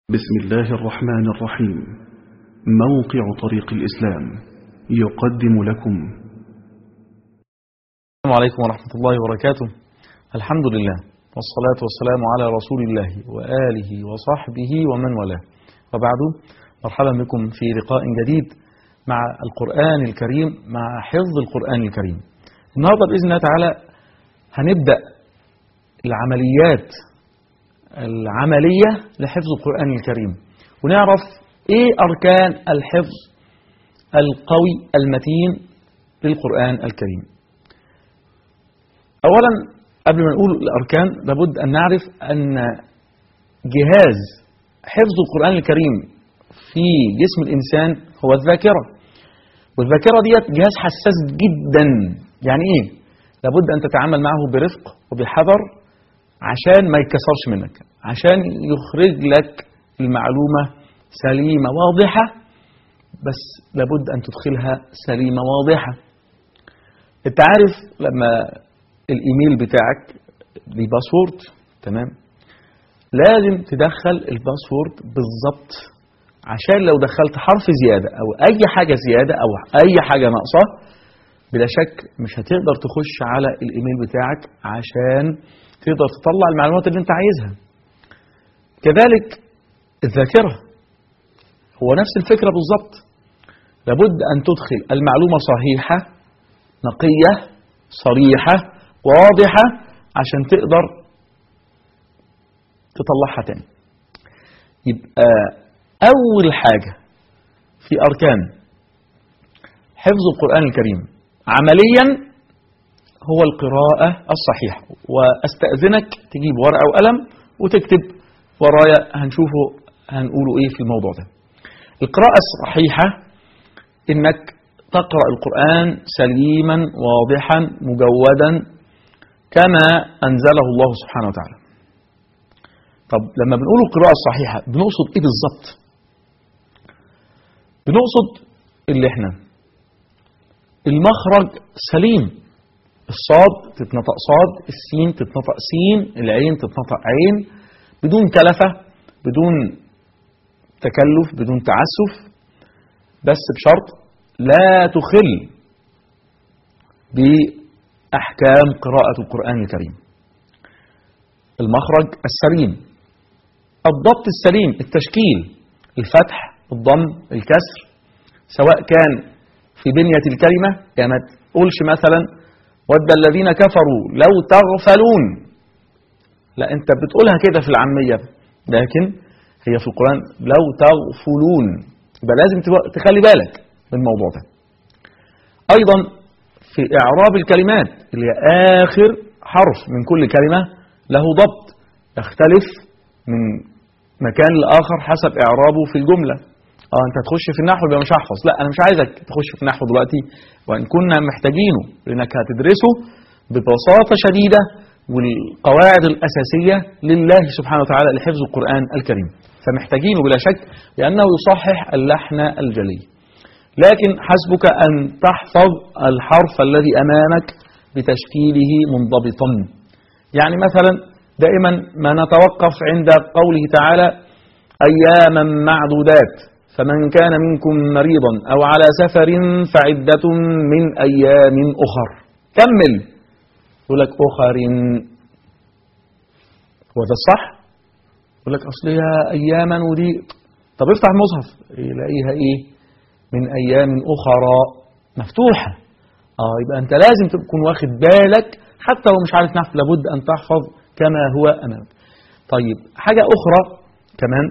بسم الله الرحمن الرحيم موقع طريق الإسلام يقدم لكم السلام عليكم ورحمة الله وبركاته الحمد لله والصلاة والسلام على رسول الله وآله وصحبه ومن والاه وبعد مرحبا بكم في لقاء جديد مع القرآن الكريم مع حفظ القرآن الكريم النهاردة بإذن الله تعالى هنبدأ العمليات العملية لحفظ القرآن الكريم ونعرف إيه أركان الحفظ القوي المتين للقرآن الكريم أولا قبل ما نقول الأركان لابد أن نعرف أن جهاز حفظ القرآن الكريم في جسم الإنسان هو الذاكرة والذاكرة ديت جهاز حساس جدا يعني إيه؟ لابد أن تتعامل معه برفق وبحذر عشان ما يتكسرش منك عشان يخرج لك المعلومة سليمة واضحة بس لابد أن تدخلها سليمة واضحة انت عارف لما الايميل بتاعك ليه باسورد تمام لازم تدخل الباسورد بالظبط عشان لو دخلت حرف زيادة أو أي حاجة زيادة أو أي حاجة ناقصة بلا شك مش هتقدر تخش على الايميل بتاعك عشان تقدر تطلع المعلومات اللي انت عايزها كذلك الذاكرة هو نفس الفكرة بالظبط لابد أن تدخل المعلومة صحيحة نقية صريحة واضحة عشان تقدر تطلعها تاني يبقى أول حاجة في أركان حفظ القرآن الكريم عمليا هو القراءة الصحيحة وأستأذنك تجيب ورقة وقلم وتكتب ورايا هنشوفه هنقوله إيه في الموضوع ده القراءة الصحيحة إنك تقرأ القرآن سليما واضحا مجودا كما أنزله الله سبحانه وتعالى طب لما بنقول القراءة الصحيحة بنقصد إيه بالظبط بنقصد اللي احنا المخرج سليم الصاد تتنطق صاد السين تتنطق سين العين تتنطق عين بدون كلفة بدون تكلف بدون تعسف بس بشرط لا تخل بأحكام قراءة القرآن الكريم المخرج السليم الضبط السليم التشكيل الفتح الضم الكسر سواء كان في بنية الكلمة يعني ما تقولش مثلا ود الذين كفروا لو تغفلون لا انت بتقولها كده في العامية لكن هي في القرآن لو تغفلون يبقى لازم تخلي بالك من الموضوع ده أيضا في إعراب الكلمات اللي هي آخر حرف من كل كلمة له ضبط يختلف من مكان لآخر حسب إعرابه في الجملة اه انت هتخش في النحو يبقى مش هحفظ لا انا مش عايزك تخش في النحو دلوقتي وان كنا محتاجينه لانك هتدرسه ببساطه شديده والقواعد الاساسيه لله سبحانه وتعالى لحفظ القران الكريم فمحتاجينه بلا شك لانه يصحح اللحن الجلي لكن حسبك ان تحفظ الحرف الذي امامك بتشكيله منضبطا يعني مثلا دائما ما نتوقف عند قوله تعالى اياما معدودات فمن كان منكم مريضا أو على سفر فعدة من أيام أخر كمل يقول لك أخر وده الصح يقول لك أصل هي أياما ودي طب افتح المصحف يلاقيها إيه من أيام أخرى مفتوحة آه يبقى أنت لازم تكون واخد بالك حتى لو مش عارف نحو لابد أن تحفظ كما هو أمامك طيب حاجة أخرى كمان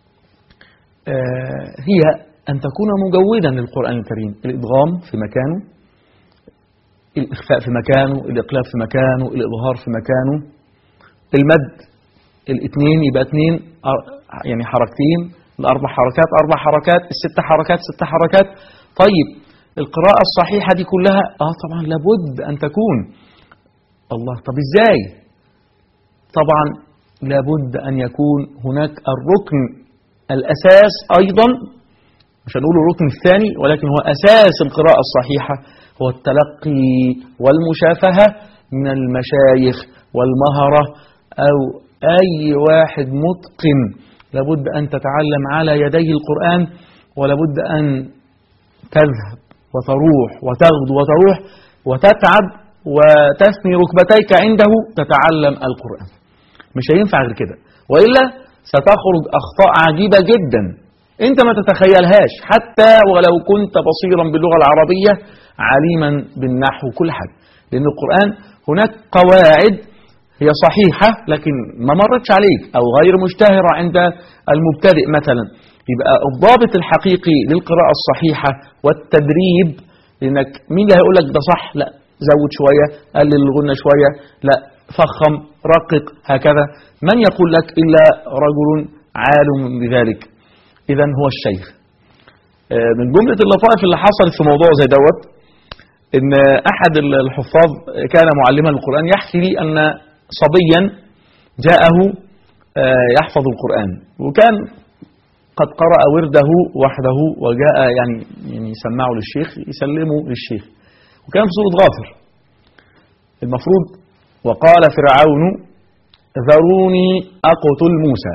هي أن تكون مجودا للقرآن الكريم الإدغام في مكانه الإخفاء في مكانه الإقلاب في مكانه الإظهار في مكانه المد الاثنين يبقى اثنين يعني حركتين الأربع حركات أربع حركات الست حركات ست حركات طيب القراءة الصحيحة دي كلها آه طبعا لابد أن تكون الله طب إزاي طبعا لابد أن يكون هناك الركن الأساس أيضا مش هنقول الركن الثاني ولكن هو أساس القراءة الصحيحة هو التلقي والمشافهة من المشايخ والمهرة أو أي واحد متقن لابد أن تتعلم على يدي القرآن ولابد أن تذهب وتروح وتغدو وتروح وتتعب وتثني ركبتيك عنده تتعلم القرآن مش هينفع غير كده وإلا ستخرج أخطاء عجيبة جدا أنت ما تتخيلهاش حتى ولو كنت بصيرا باللغة العربية عليما بالنحو كل حاجة لأن القرآن هناك قواعد هي صحيحة لكن ما مرتش عليك أو غير مشتهرة عند المبتدئ مثلا يبقى الضابط الحقيقي للقراءة الصحيحة والتدريب لأنك مين اللي هيقول لك ده صح لا زود شوية قلل الغنى شوية لا فخم رقق هكذا من يقول لك إلا رجل عالم بذلك إذا هو الشيخ آه، من جملة اللطائف اللي حصلت في موضوع زي دوت إن أحد الحفاظ كان معلما للقرآن يحكي لي أن صبيا جاءه آه، يحفظ القرآن وكان قد قرأ ورده وحده وجاء يعني يعني يسمعه للشيخ يسلمه للشيخ وكان في سورة غافر المفروض وقال فرعون ذروني أقتل موسى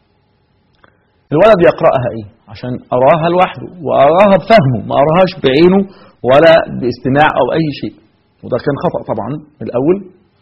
الولد يقرأها إيه عشان أراها لوحده وأراها بفهمه ما أراهاش بعينه ولا باستماع أو أي شيء وده كان خطأ طبعا من الأول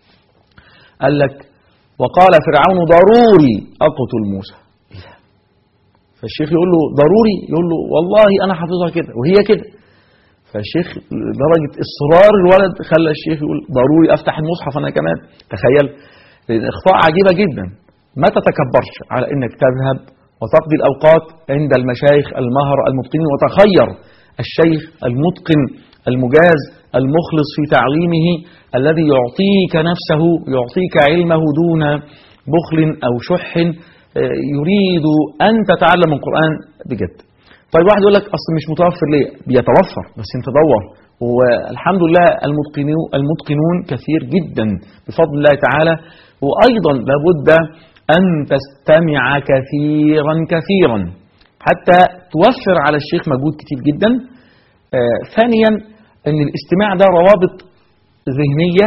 قال لك وقال فرعون ضروري أقتل موسى إيه ده؟ فالشيخ يقول له ضروري يقول له والله أنا حافظها كده وهي كده فالشيخ درجة إصرار الولد خلى الشيخ يقول ضروري أفتح المصحف أنا كمان تخيل لأن إخطاء عجيبة جدا ما تتكبرش على أنك تذهب وتقضي الأوقات عند المشايخ المهر المتقنين وتخير الشيخ المتقن المجاز المخلص في تعليمه الذي يعطيك نفسه يعطيك علمه دون بخل أو شح آه، يريد أن تتعلم القرآن بجد طيب واحد يقول لك أصل مش متوفر ليه بيتوفر بس انت دور والحمد لله المتقنون, المتقنون كثير جدا بفضل الله تعالى وأيضا لابد أن تستمع كثيرا كثيرا حتى توفر على الشيخ مجهود كتير جدا آه، ثانيا أن الاستماع ده روابط ذهنية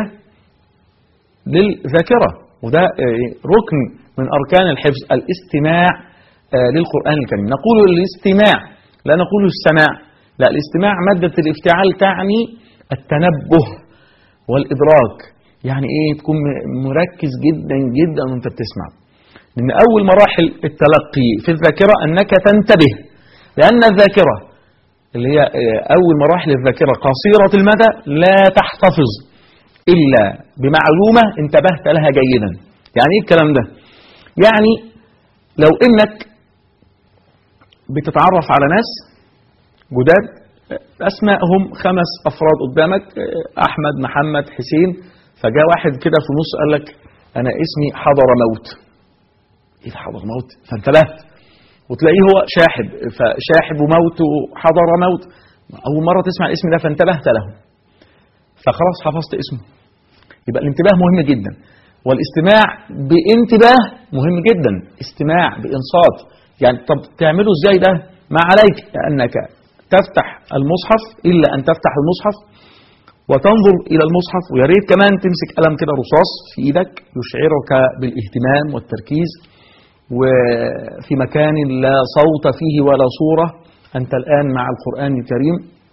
للذاكرة وده آه، ركن من أركان الحفظ الاستماع آه، للقرآن الكريم نقول الاستماع لا نقول السماع لا الاستماع مادة الافتعال تعني التنبه والإدراك يعني إيه تكون م- مركز جدا جدا وانت بتسمع من أول مراحل التلقي في الذاكرة أنك تنتبه لأن الذاكرة اللي هي آه، أول مراحل الذاكرة قصيرة المدى لا تحتفظ إلا بمعلومة انتبهت لها جيدا يعني إيه الكلام ده يعني لو إنك بتتعرف على ناس جداد أسمائهم خمس أفراد قدامك أحمد محمد حسين فجاء واحد كده في النص قال لك أنا اسمي حضر موت إيه ده حضر موت فانتبهت وتلاقيه هو شاحب فشاحب وموت وحضر موت أول مرة تسمع الاسم ده فانتبهت له فخلاص حفظت اسمه يبقى الانتباه مهم جدا والاستماع بانتباه مهم جدا استماع بإنصات يعني طب تعمله ازاي ده ما عليك أنك تفتح المصحف إلا أن تفتح المصحف وتنظر إلى المصحف ويا ريت كمان تمسك قلم كده رصاص في إيدك يشعرك بالاهتمام والتركيز وفي مكان لا صوت فيه ولا صورة أنت الآن مع القرآن الكريم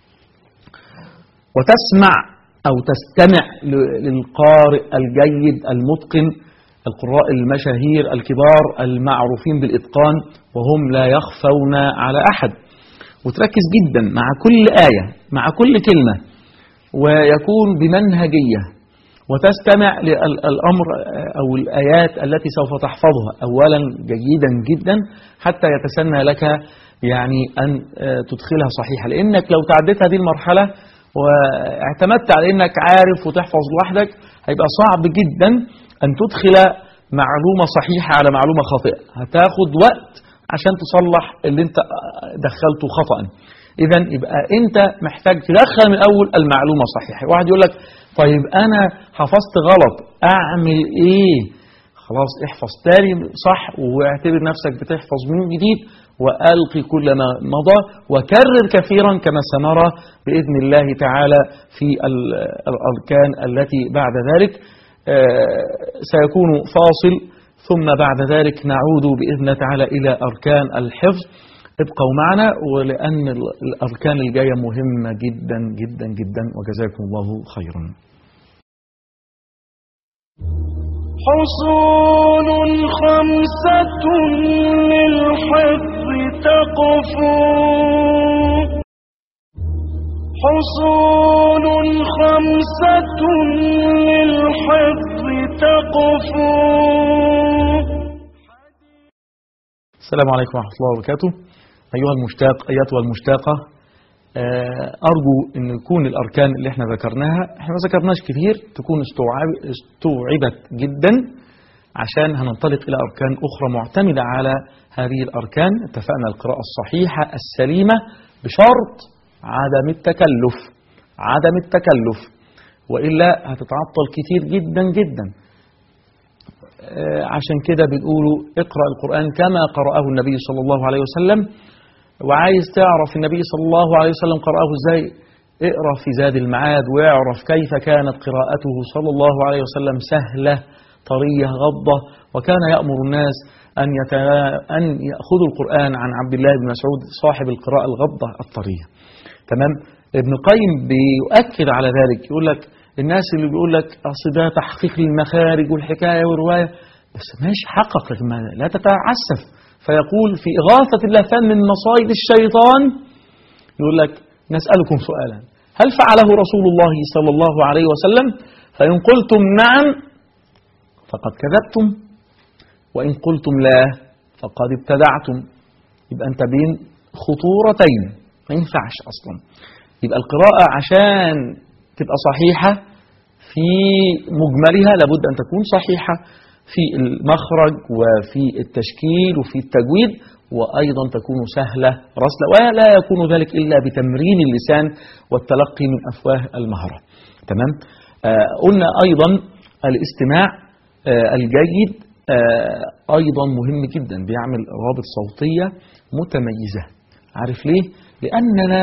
وتسمع أو تستمع ل- للقارئ الجيد المتقن القراء المشاهير الكبار المعروفين بالإتقان وهم لا يخفون على أحد وتركز جدا مع كل آية مع كل كلمة ويكون بمنهجية وتستمع للأمر أو الآيات التي سوف تحفظها أولا جيدا جدا حتى يتسنى لك يعني أن تدخلها صحيحة لأنك لو تعديت هذه المرحلة واعتمدت على أنك عارف وتحفظ لوحدك هيبقى صعب جدا أن تدخل معلومة صحيحة على معلومة خاطئة هتاخد وقت عشان تصلح اللي انت دخلته خطأ إذا يبقى أنت محتاج تدخل من أول المعلومة صحيحة واحد يقول لك طيب أنا حفظت غلط أعمل إيه خلاص احفظ تاني صح واعتبر نفسك بتحفظ من جديد وألقي كل ما مضى وكرر كثيرا كما سنرى بإذن الله تعالى في الأركان التي بعد ذلك سيكون فاصل ثم بعد ذلك نعود بإذن الله تعالى إلى أركان الحفظ ابقوا معنا ولأن ال- الأركان الجاية مهمة جدا جدا جدا وجزاكم الله خيرا حصول خمسة للحفظ تقفو حصول خمسة للحفظ تقفو السلام عليكم ورحمة الله وبركاته أيها المشتاق أيتها المشتاقة آه، أرجو أن يكون الأركان اللي احنا ذكرناها احنا ما ذكرناش كتير تكون استوعب استوعبت جدا عشان هننطلق إلى أركان أخرى معتمدة على هذه الأركان اتفقنا القراءة الصحيحة السليمة بشرط عدم التكلف عدم التكلف وإلا هتتعطل كتير جدا جدا آه، عشان كده بنقولوا اقرأ القرآن كما قرأه النبي صلى الله عليه وسلم وعايز تعرف النبي صلى الله عليه وسلم قرأه ازاي اقرأ في زاد المعاد واعرف كيف كانت قراءته صلى الله عليه وسلم سهلة طرية غضة وكان يأمر الناس أن, يتا... أن يأخذوا القرآن عن عبد الله بن مسعود صاحب القراءة الغضة الطرية تمام ابن القيم بيؤكد على ذلك يقول لك الناس اللي بيقول لك أصل ده تحقيق للمخارج والحكاية والرواية بس ماشي حقق لكن ما- لا تتعسف فيقول في إغاثة اللهفان من مصايد الشيطان يقول لك نسألكم سؤالا هل فعله رسول الله صلى الله عليه وسلم فإن قلتم نعم فقد كذبتم وإن قلتم لا فقد ابتدعتم يبقى أنت بين خطورتين ما ينفعش أصلا يبقى القراءة عشان تبقى صحيحة في مجملها لابد أن تكون صحيحة في المخرج وفي التشكيل وفي التجويد وأيضا تكون سهلة رسلة ولا يكون ذلك إلا بتمرين اللسان والتلقي من أفواه المهرة تمام آه قلنا أيضا الاستماع آه الجيد آه أيضا مهم جدا بيعمل روابط صوتية متميزة عارف ليه؟ لأننا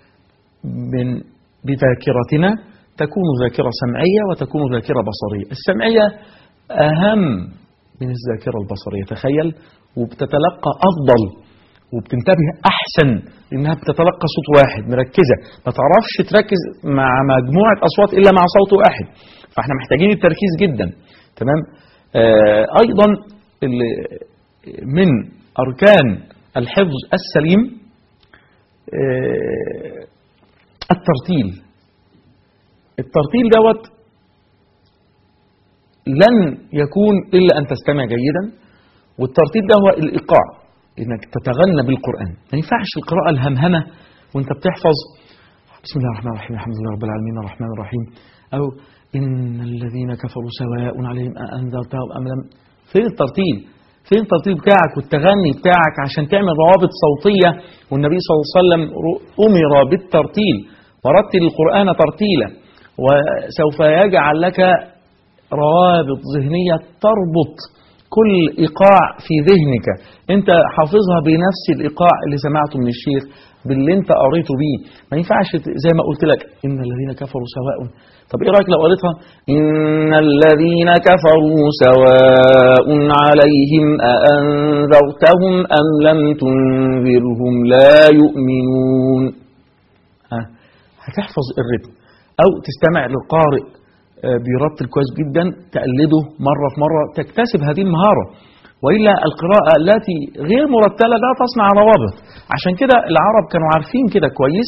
من بذاكرتنا تكون ذاكرة سمعية وتكون ذاكرة بصرية السمعية أهم من الذاكرة البصرية تخيل وبتتلقى أفضل وبتنتبه أحسن لأنها بتتلقى صوت واحد مركزة ما تعرفش تركز مع مجموعة أصوات إلا مع صوت واحد فاحنا محتاجين التركيز جدا تمام آه أيضا ال- من أركان الحفظ السليم آه الترتيل الترتيل دوت لن يكون إلا أن تستمع جيدا والترتيل ده هو الإيقاع إنك تتغنى بالقرآن ما ينفعش القراءة الهمهمة وأنت بتحفظ بسم الله الرحمن الرحيم الحمد لله رب العالمين الرحمن الرحيم أو إن الذين كفروا سواء عليهم أأنذرتهم أم لم فين الترتيل فين الترتيل بتاعك والتغني بتاعك عشان تعمل روابط صوتية والنبي صلى الله عليه وسلم أمر بالترتيل ورتل القرآن ترتيلا وسوف يجعل لك روابط ذهنية تربط كل إيقاع في ذهنك أنت حافظها بنفس الإيقاع اللي سمعته من الشيخ باللي أنت قريته بيه ما ينفعش ت- زي ما قلت لك إن الذين كفروا سواء طب إيه رأيك لو قريتها إن الذين كفروا سواء عليهم أأنذرتهم أم لم تنذرهم لا يؤمنون ها هتحفظ الرتم أو تستمع للقارئ آه، بيرتل كويس جدا تقلده مرة في مرة تكتسب هذه المهارة وإلا القراءة التي غير مرتلة لا تصنع روابط عشان كده العرب كانوا عارفين كده كويس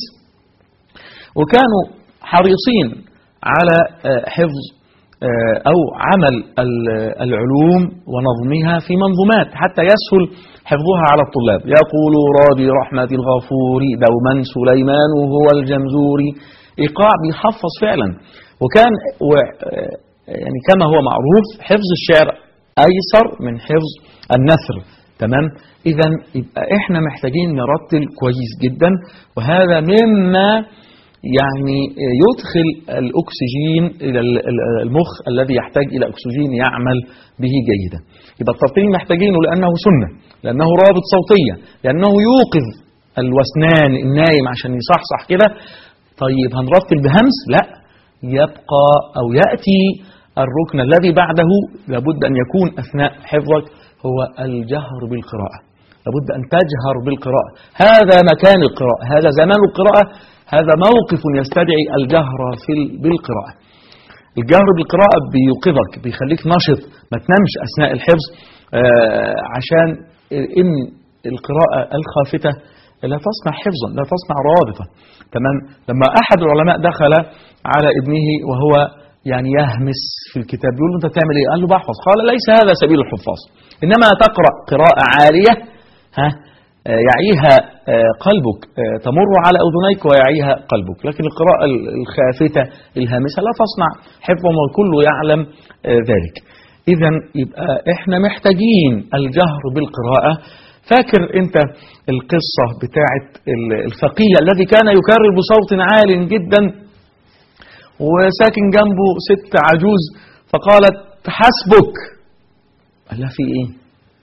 وكانوا حريصين على آه، حفظ آه، أو عمل ال- العلوم ونظمها في منظومات حتى يسهل حفظها على الطلاب يقول راضي رحمة الغفور دوما سليمان هو الجمزوري إيقاع بيحفظ فعلا وكان و آه، يعني كما هو معروف حفظ الشعر أيسر من حفظ النثر تمام إذا يبقى إحنا محتاجين نرتل كويس جدا وهذا مما يعني يدخل الأكسجين إلى ال- ال- المخ الذي يحتاج إلى أكسجين يعمل به جيدا يبقى الترتيل محتاجينه لأنه سنة لأنه رابط صوتية لأنه يوقظ الوسنان النايم عشان يصحصح كده طيب هنرتل بهمس لا يبقى أو يأتي الركن الذي بعده لابد أن يكون أثناء حفظك هو الجهر بالقراءة لابد أن تجهر بالقراءة هذا مكان القراءة هذا زمان القراءة هذا موقف يستدعي الجهر في ال- بالقراءة الجهر بالقراءة بيوقظك بيخليك نشط ما تنامش أثناء الحفظ آه، عشان إن القراءة الخافتة لا تصنع حفظا لا تصنع رابطة تمام لما أحد العلماء دخل على ابنه وهو يعني يهمس في الكتاب يقول له أنت بتعمل إيه؟ قال له بحفظ قال ليس هذا سبيل الحفاظ إنما تقرأ قراءة عالية ها آه، يعيها آه، قلبك آه، تمر على أذنيك ويعيها قلبك لكن القراءة ال- الخافتة الهامسة لا تصنع حفظا والكل يعلم آه، ذلك إذا يبقى إحنا محتاجين الجهر بالقراءة فاكر أنت القصة بتاعت ال- الفقيه الذي كان يكرر بصوت عال جدا وساكن جنبه ست عجوز فقالت حسبك قال لها في ايه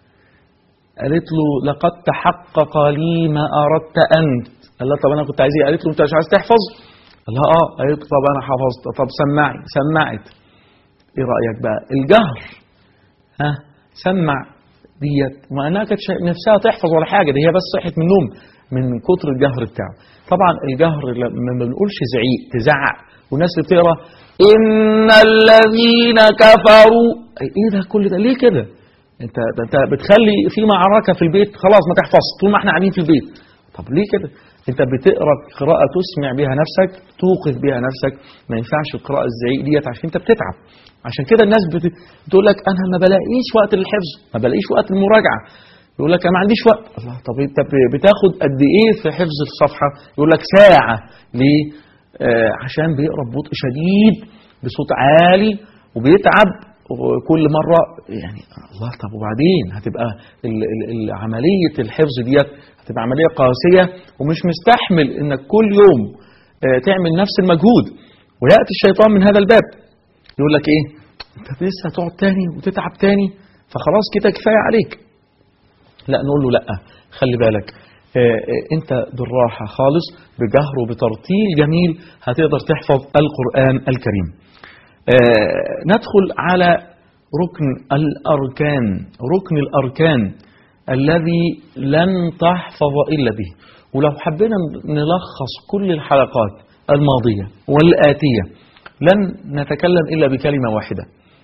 قالت له لقد تحقق لي ما اردت انت قال لها طب انا كنت عايز ايه قالت له انت مش عايز تحفظ قال لها اه قالت له طب انا حفظت طب سمعي سمعت ايه رايك بقى الجهر ها سمع ديت وما انها كانت شا- نفسها تحفظ ولا حاجه دي هي بس صحت من النوم من كتر الجهر بتاعه طبعا الجهر لما ما بنقولش زعيق تزعق والناس اللي بتقرا ان الذين كفروا ايه ده كل ده ليه كده انت ده انت بتخلي في معركه في البيت خلاص ما تحفظ طول ما احنا قاعدين في البيت طب ليه كده انت بتقرا قراءه تسمع بها نفسك توقظ بها نفسك ما ينفعش القراءه الزعيق ديت عشان انت بتتعب عشان كده الناس بت... بتقول لك انا ما بلاقيش وقت للحفظ ما بلاقيش وقت للمراجعه يقول لك انا ما عنديش وقت الله طب انت ب- بتاخد قد ايه في حفظ الصفحه يقول لك ساعه ليه آه عشان بيقرا ببطء شديد بصوت عالي وبيتعب وكل مره يعني الله طب وبعدين هتبقى ال- ال- ال- عمليه الحفظ ديت هتبقى عمليه قاسيه ومش مستحمل انك كل يوم آه، تعمل نفس المجهود وياتي الشيطان من هذا الباب يقول لك ايه انت لسه هتقعد تاني وتتعب تاني فخلاص كده كفايه عليك لا نقول له لا خلي بالك آه، آه، انت بالراحه خالص بجهر وبترتيل جميل هتقدر تحفظ القران الكريم آه، ندخل على ركن الاركان ركن الاركان الذي لن تحفظ الا به ولو حبينا نلخص كل الحلقات الماضيه والاتيه لن نتكلم الا بكلمه واحده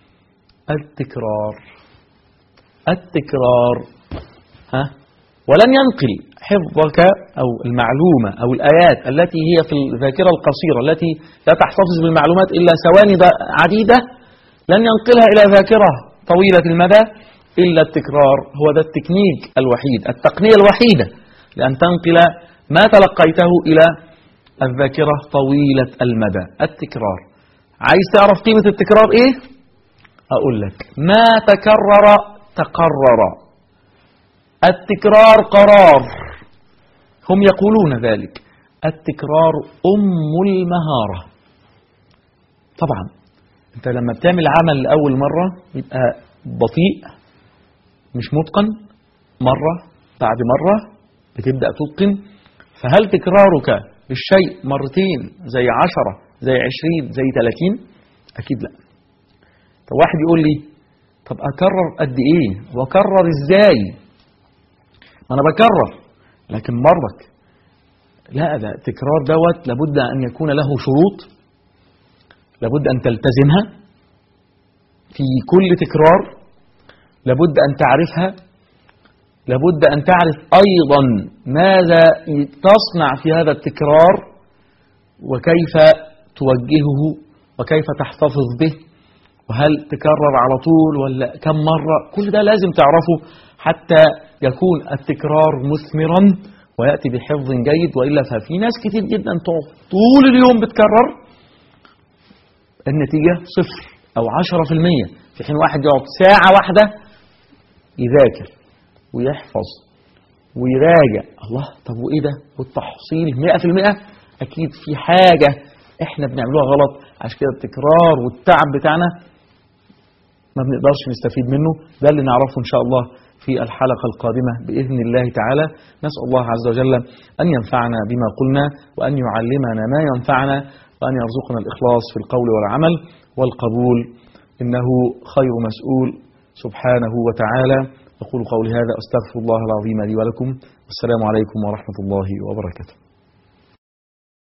التكرار التكرار ها ولن ينقل حفظك أو المعلومة أو الآيات التي هي في الذاكرة القصيرة التي لا تحتفظ بالمعلومات إلا ثواني ب- عديدة لن ينقلها إلى ذاكرة طويلة المدى إلا التكرار هو ده التكنيك الوحيد التقنية الوحيدة لأن تنقل ما تلقيته إلى الذاكرة طويلة المدى التكرار عايز تعرف قيمة التكرار إيه؟ أقول لك ما تكرر تقرر التكرار قرار هم يقولون ذلك التكرار أم المهارة طبعا انت لما بتعمل عمل لأول مرة يبقى بطيء مش متقن مرة بعد مرة بتبدأ تتقن فهل تكرارك للشيء مرتين زي عشرة زي عشرين زي ثلاثين أكيد لا طب واحد يقول لي طب أكرر قد إيه وأكرر إزاي ما أنا بكرر لكن مرضك لا ده التكرار دوت لابد أن يكون له شروط لابد أن تلتزمها في كل تكرار لابد أن تعرفها لابد أن تعرف أيضا ماذا تصنع في هذا التكرار وكيف توجهه وكيف تحتفظ به وهل تكرر على طول ولا كم مرة كل ده لازم تعرفه حتى يكون التكرار مثمرا ويأتي بحفظ جيد وإلا ففي ناس كتير جدا تقعد طول اليوم بتكرر النتيجة صفر أو عشرة في المية في حين واحد يقعد ساعة واحدة يذاكر ويحفظ ويراجع الله طب وإيه ده والتحصيل مئة في المئة أكيد في حاجة إحنا بنعملوها غلط عشان كده التكرار والتعب بتاعنا ما بنقدرش نستفيد منه ده اللي نعرفه إن شاء الله في الحلقة القادمة بإذن الله تعالى نسأل الله عز وجل أن ينفعنا بما قلنا وأن يعلمنا ما ينفعنا وأن يرزقنا الإخلاص في القول والعمل والقبول إنه خير مسؤول سبحانه وتعالى أقول قولي هذا أستغفر الله العظيم لي ولكم والسلام عليكم ورحمة الله وبركاته